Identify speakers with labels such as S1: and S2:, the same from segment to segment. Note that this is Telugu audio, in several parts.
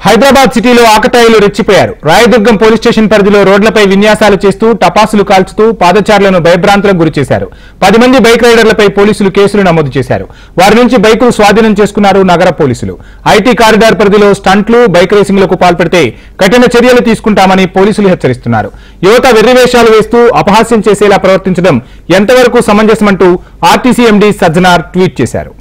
S1: హైదరాబాద్ సిటీలో ఆకతాయిలు రెచ్చిపోయారు రాయదుర్గం పోలీస్ స్టేషన్ పరిధిలో రోడ్లపై విన్యాసాలు చేస్తూ టపాసులు కాల్చుతూ పాదచారులను భయభ్రాంతులకు గురి చేశారు పది మంది బైక్ రైడర్లపై పోలీసులు కేసులు నమోదు చేశారు వారి నుంచి బైకులు స్వాధీనం చేసుకున్నారు నగర పోలీసులు ఐటీ కారిడార్ పరిధిలో స్టంట్లు బైక్ రేసింగ్లకు పాల్పడితే కఠిన చర్యలు తీసుకుంటామని పోలీసులు హెచ్చరిస్తున్నారు యువత వెర్రివేషాలు వేస్తూ అపహాస్యం చేసేలా ప్రవర్తించడం ఎంతవరకు సమంజసమంటూ ఆర్టీసీ ఎండీ సజ్జనార్ ట్వీట్ చేశారు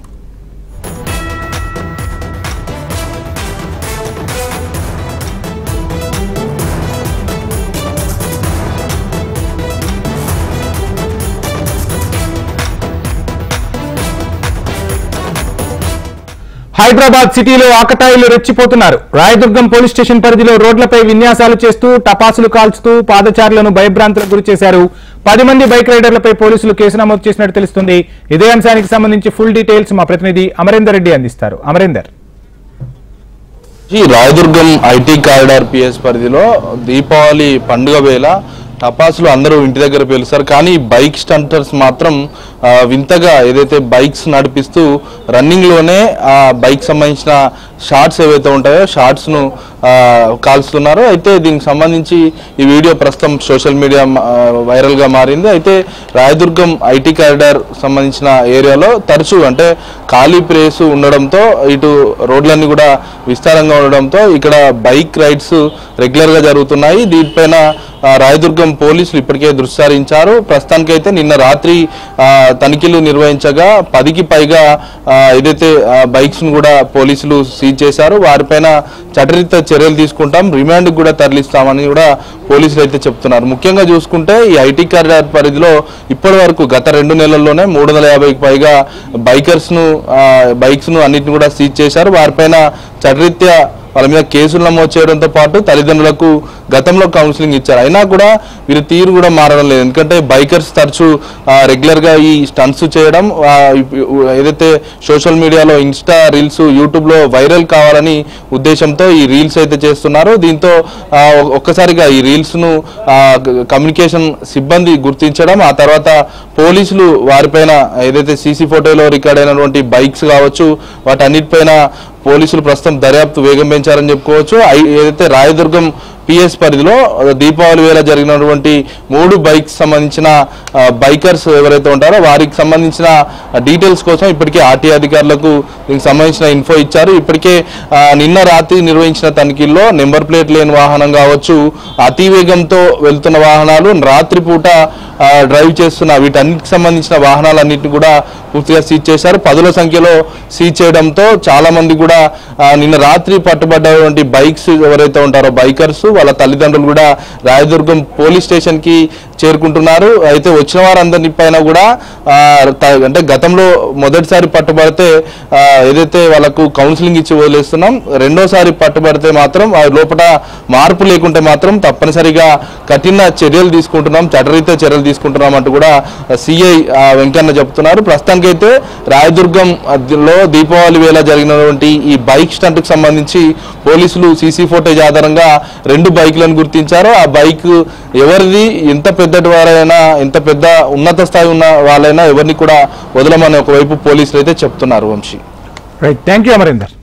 S1: హైదరాబాద్ సిటీలో ఆకతాయిలు రెచ్చిపోతున్నారు రాయదుర్గం పోలీస్ స్టేషన్ పరిధిలో రోడ్లపై విన్యాసాలు చేస్తూ టపాసులు కాల్చుతూ పాదచారులను భయభ్రాంతులకు గురి చేశారు పది మంది బైక్ రైడర్లపై పోలీసులు కేసు నమోదు చేసినట్టు తెలుస్తుంది ఇదే అంశానికి సంబంధించి ఫుల్ డీటెయిల్స్ మా ప్రతినిధి అమరేందర్ రెడ్డి అందిస్తారు అమరేందర్
S2: ఈ రాయదుర్గం ఐటీ కారిడార్ పిఎస్ పరిధిలో దీపావళి పండుగ వేళ టపాసులు అందరూ ఇంటి దగ్గర పేలుస్తారు కానీ బైక్ స్టంటర్స్ మాత్రం ఆ, వింతగా ఏదైతే బైక్స్ నడిపిస్తూ రన్నింగ్ లోనే ఆ బైక్ సంబంధించిన షార్ట్స్ ఏవైతే ఉంటాయో షార్ట్స్ ను ఆ, కాల్స్తున్నారు అయితే దీనికి సంబంధించి ఈ వీడియో ప్రస్తుతం సోషల్ మీడియా వైరల్ గా మారింది అయితే రాయదుర్గం ఐటీ కారిడార్ సంబంధించిన ఏరియాలో తరచూ అంటే ఖాళీ ప్లేస్ ఉండడంతో ఇటు రోడ్లన్నీ కూడా విస్తారంగా ఉండడంతో ఇక్కడ బైక్ రైడ్స్ రెగ్యులర్ గా జరుగుతున్నాయి దీనిపైన ఆ, రాయదుర్గం పోలీసులు ఇప్పటికే దృష్టి సారించారు ప్రస్తుతానికైతే నిన్న రాత్రి ఆ, తనిఖీలు నిర్వహించగా పదికి పైగా ఆ, ఏదైతే బైక్స్ ను కూడా పోలీసులు సీజ్ చేశారు వారిపైన చట్టరీత్యా చర్యలు తీసుకుంటాం రిమాండ్ కూడా తరలిస్తామని కూడా పోలీసులు అయితే చెప్తున్నారు ముఖ్యంగా చూసుకుంటే ఈ ఐటీ కారిడార్ పరిధిలో ఇప్పటి వరకు గత రెండు నెలల్లోనే మూడు వందల యాభైకి పైగా బైకర్స్ ను బైక్స్ ను అన్నిటిని కూడా సీజ్ చేశారు వారిపైన చట్టరీత్యా వాళ్ళ మీద కేసులు నమోదు చేయడంతో పాటు తల్లిదండ్రులకు గతంలో కౌన్సిలింగ్ ఇచ్చారు అయినా కూడా వీరి తీరు కూడా మారడం లేదు ఎందుకంటే బైకర్స్ తరచూ ఆ, రెగ్యులర్ గా ఈ స్టంట్స్ చేయడం ఆ, ఇప్- ఏదైతే సోషల్ మీడియాలో ఇన్స్టా రీల్స్ యూట్యూబ్ లో వైరల్ కావాలని ఉద్దేశంతో ఈ రీల్స్ అయితే చేస్తున్నారు దీంతో ఆ, ఒ- ఒక్కసారిగా ఈ రీల్స్ ను ఆ, గ- కమ్యూనికేషన్ సిబ్బంది గుర్తించడం ఆ తర్వాత పోలీసులు వారిపైన ఏదైతే సీసీ ఫోటోలో రికార్డ్ అయినటువంటి బైక్స్ కావచ్చు వాటన్నిటిపైన పోలీసులు ప్రస్తుతం దర్యాప్తు వేగం పెంచారని చెప్పుకోవచ్చు ఐ- ఏదైతే రాయదుర్గం పిఎస్ పరిధిలో దీపావళి వేళ జరిగినటువంటి మూడు బైక్స్ సంబంధించిన ఆ, బైకర్స్ ఎవరైతే ఉంటారో వారికి సంబంధించిన డీటెయిల్స్ కోసం ఇప్పటికే ఆర్టీ అధికారులకు దీనికి సంబంధించిన ఇన్ఫో ఇచ్చారు ఇప్పటికే ఆ, నిన్న రాత్రి నిర్వహించిన తనిఖీల్లో నెంబర్ ప్లేట్ లేని వాహనం కావచ్చు అతి వేగంతో వెళ్తున్న వాహనాలు రాత్రిపూట ఆ, డ్రైవ్ చేస్తున్న వీటన్నిటికి సంబంధించిన వాహనాలన్నింటినీ కూడా పూర్తిగా సీజ్ చేశారు పదుల సంఖ్యలో సీజ్ చేయడంతో చాలా మంది కూడా ఆ, నిన్న రాత్రి పట్టుబడ్డటువంటి బైక్స్ ఎవరైతే ఉంటారో బైకర్స్ వాళ్ళ తల్లిదండ్రులు కూడా రాయదుర్గం పోలీస్ స్టేషన్ కి చేరుకుంటున్నారు అయితే వచ్చిన వారందరి పైన కూడా ఆ, త- అంటే గతంలో మొదటిసారి పట్టుబడితే ఆ, ఏదైతే వాళ్ళకు కౌన్సిలింగ్ ఇచ్చి వదిలేస్తున్నాం రెండోసారి పట్టుబడితే మాత్రం ఆ లోపల మార్పు లేకుంటే మాత్రం తప్పనిసరిగా కఠిన చర్యలు తీసుకుంటున్నాం చట్టరీత్యా చర్యలు తీసుకుంటున్నాం అంటూ కూడా సిఐ వెంకన్న చెప్తున్నారు ప్రస్తుతానికైతే రాయదుర్గం లో దీపావళి వేళ జరిగినటువంటి ఈ బైక్ స్టంట్ కు సంబంధించి పోలీసులు సీసీ ఫోటేజ్ ఆధారంగా రెండు బైక్లను గుర్తించారు ఆ బైక్ ఎవరిది ఎంత పెద్దటి వారైనా ఎంత పెద్ద ఉన్నత స్థాయి ఉన్న వాళ్ళైనా ఎవరిని కూడా వదలమని ఒకవైపు పోలీసులు అయితే చెప్తున్నారు Vamshi
S1: right thank you Amarender